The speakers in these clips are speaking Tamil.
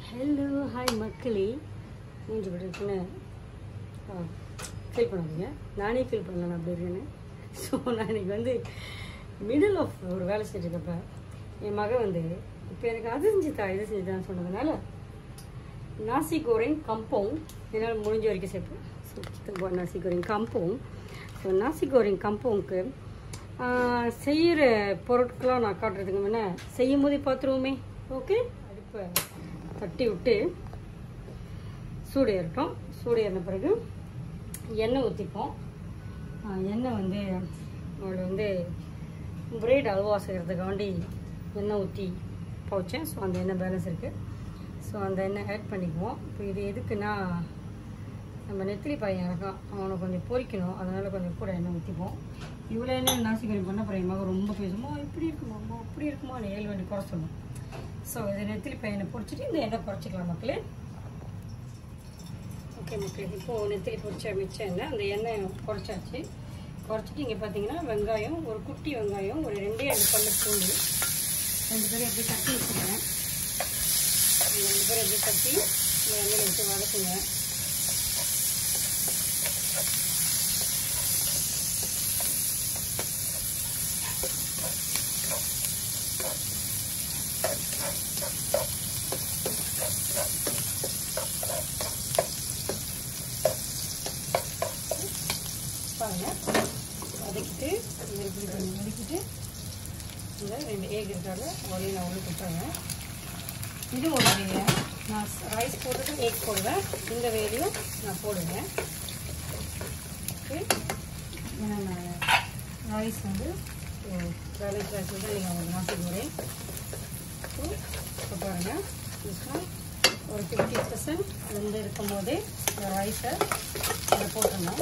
ஹலோ ஹாய் மக்களே மூஞ்சி இப்படி இருக்குன்னு ஃபீல் பண்ணாதீங்க நானே ஃபீல் பண்ணல நான் அப்படி இருக்கேன்னு ஸோ நான் இன்னைக்கு வந்து மிடில் ஆஃப் ஒரு வேலை செஞ்சுருக்கப்ப என் மகன் வந்து இப்போ எனக்கு அது செஞ்சுதா இது செஞ்சுதான்னு சொன்னதுனால நாசி கோரிங் கம்போங் என்னால் முடிஞ்ச வரைக்கும் சேர்ப்பேன் சுத்தம் நாசி கோரிங் கம்போங் ஸோ நாசி கோரிங் கம்போங்க்கு செய்கிற பொருட்களாக நான் காட்டுறதுக்கு முன்னே செய்யும் போதே பார்த்துருவோமே ஓகே அடுப்பை தட்டி விட்டு சூடு ஏறட்டும் சூடு ஏறின பிறகு எண்ணெய் ஊற்றிப்போம் எண்ணெய் வந்து அவள் வந்து பிரெட் அல்வா செய்கிறதுக்காண்டி எண்ணெய் ஊற்றி போச்சேன் ஸோ அந்த எண்ணெய் பேலன்ஸ் இருக்குது ஸோ அந்த எண்ணெய் ஆட் பண்ணிக்குவோம் இப்போ இது எதுக்குன்னா நம்ம நெத்திலி பையன் இருக்கான் அவனை கொஞ்சம் பொரிக்கணும் அதனால் கொஞ்சம் கூட எண்ணெய் ஊற்றிப்போம் இவ்வளோ எண்ணெய் நாசிக்கறி பண்ண அப்புறம் என் மகன் ரொம்ப பேசுமா இப்படி இருக்குமா அம்மா அப்படி இருக்குமா ஏழு வண்டி குறை சொல்லும் ஸோ இதை நெத்திலி பையனை பொரிச்சிட்டு இந்த எண்ணெய் குறைச்சிக்கலாம் மக்களே ஓகே மக்களே இப்போது நெத்திலி பொரிச்ச மிச்சம் எண்ணெய் அந்த எண்ணெய் குறைச்சாச்சு குறைச்சிட்டு இங்கே பார்த்தீங்கன்னா வெங்காயம் ஒரு குட்டி வெங்காயம் ஒரு ரெண்டே ரெண்டு பல்லு பூண்டு ரெண்டு பேரும் எப்படி தட்டி வச்சுருக்கேன் ரெண்டு பேரும் எப்படி தட்டி இந்த எண்ணெயில் வச்சு வதக்குங்க பாருங்க வதக்கிட்டு இது இப்படி கொஞ்சம் வதக்கிட்டு இந்த ரெண்டு ஏக் இருக்காங்க ஒரே நான் உள்ள கொடுத்தாங்க இது ஒரு வேலை நான் ரைஸ் போட்டுட்டு ஏக் போடுவேன் இந்த வேலையும் நான் போடுவேன் ஓகே ஏன்னா நான் ரைஸ் வந்து பேலன்ஸ் ரைஸ் வந்து நீங்கள் ஒரு நாட்டு போகிறேன் இப்போ பாருங்கள் ஒரு ஃபிஃப்டி பர்சன்ட் வெந்து இருக்கும் போதே இந்த ரைஸை அதை போட்டுடணும்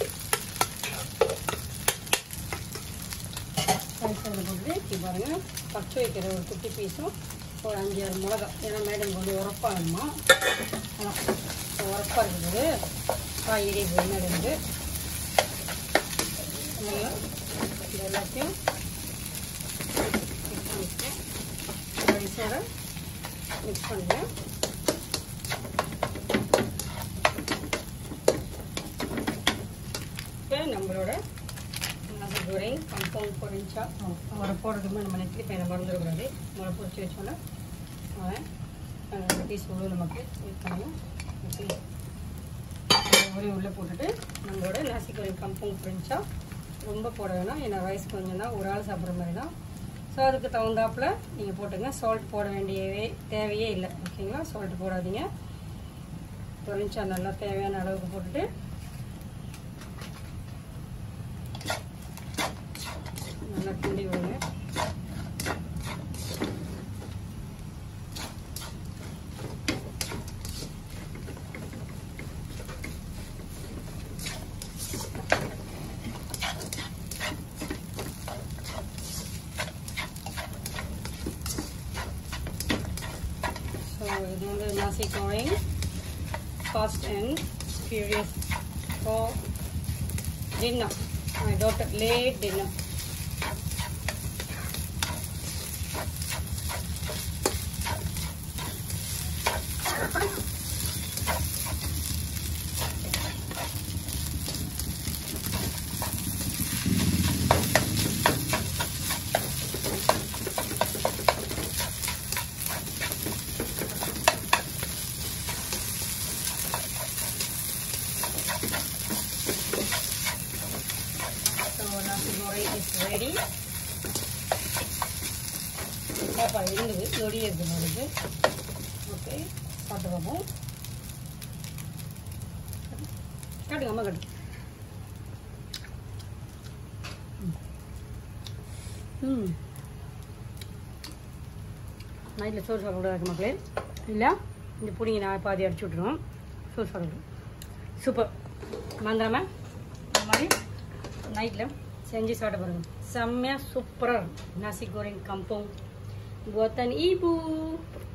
ரைஸில் போட்டு இப்படி பாருங்கள் பச்சை வைக்கிற ஒரு குட்டி பீஸும் ஒரு அஞ்சு ஆறு மிளகா ஏன்னா மேடம் கொஞ்சம் உரப்பாக வேணுமா அதான் உரப்பாக இருக்குது காய் இடி போய் மேடம்க்கு நல்லா இது எல்லாத்தையும் மிக்ஸ் பண்ணிட்டேன் ரைஸோட மிக்ஸ் பண்ணுறேன் இப்போ நம்மளோட நகை குரைங் கம்பவுண்ட் பொரிச்சா அவரை போடுறதுக்கு நம்ம நெத்திலி பையனை மறந்துடக்கூடாது அவரை பொரிச்சு வச்சோன்னா அவன் ரெண்டு பீஸ் உள்ள நமக்கு வெயிட் பண்ணணும் ஓகே ஒரே உள்ளே போட்டுட்டு நம்மளோட நாசி குரைங் கம்பவுண்ட் பொரிச்சா ரொம்ப போட வேணாம் ஏன்னா ரைஸ் கொஞ்சம் தான் ஒரு ஆள் சாப்பிட்ற மாதிரி தான் ஸோ அதுக்கு தகுந்தாப்புல நீங்கள் போட்டுங்க சால்ட் போட வேண்டியவே தேவையே இல்லை ஓகேங்களா சால்ட் போடாதீங்க பொரிச்சா நல்லா தேவையான அளவுக்கு போட்டுட்டு நல்லா கிண்டி விடுங்க ஸோ இது வந்து nasi going fast and furious for dinner my daughter late dinner So nasi goreng is ready. பாப்பா இருந்தது நொடி இருக்கு நொடிக்கு ஓகே சாப்பிட்டு பார்ப்போம் காட்டுங்க அம்மா காட்டு ம் நைட்டில் சோறு சாப்பிடக்கூடாது மக்களே இல்லை இந்த புடிங்க நான் பாதி அடிச்சு விட்ருவோம் சோறு சாப்பிடுவோம் சூப்பர் மறந்துடாம இந்த மாதிரி நைட்டில் செஞ்சு சாப்பிட பாருங்க செம்மையாக சூப்பராக இருக்கும் நாசி கோரிங் கம்போங் buatan ibu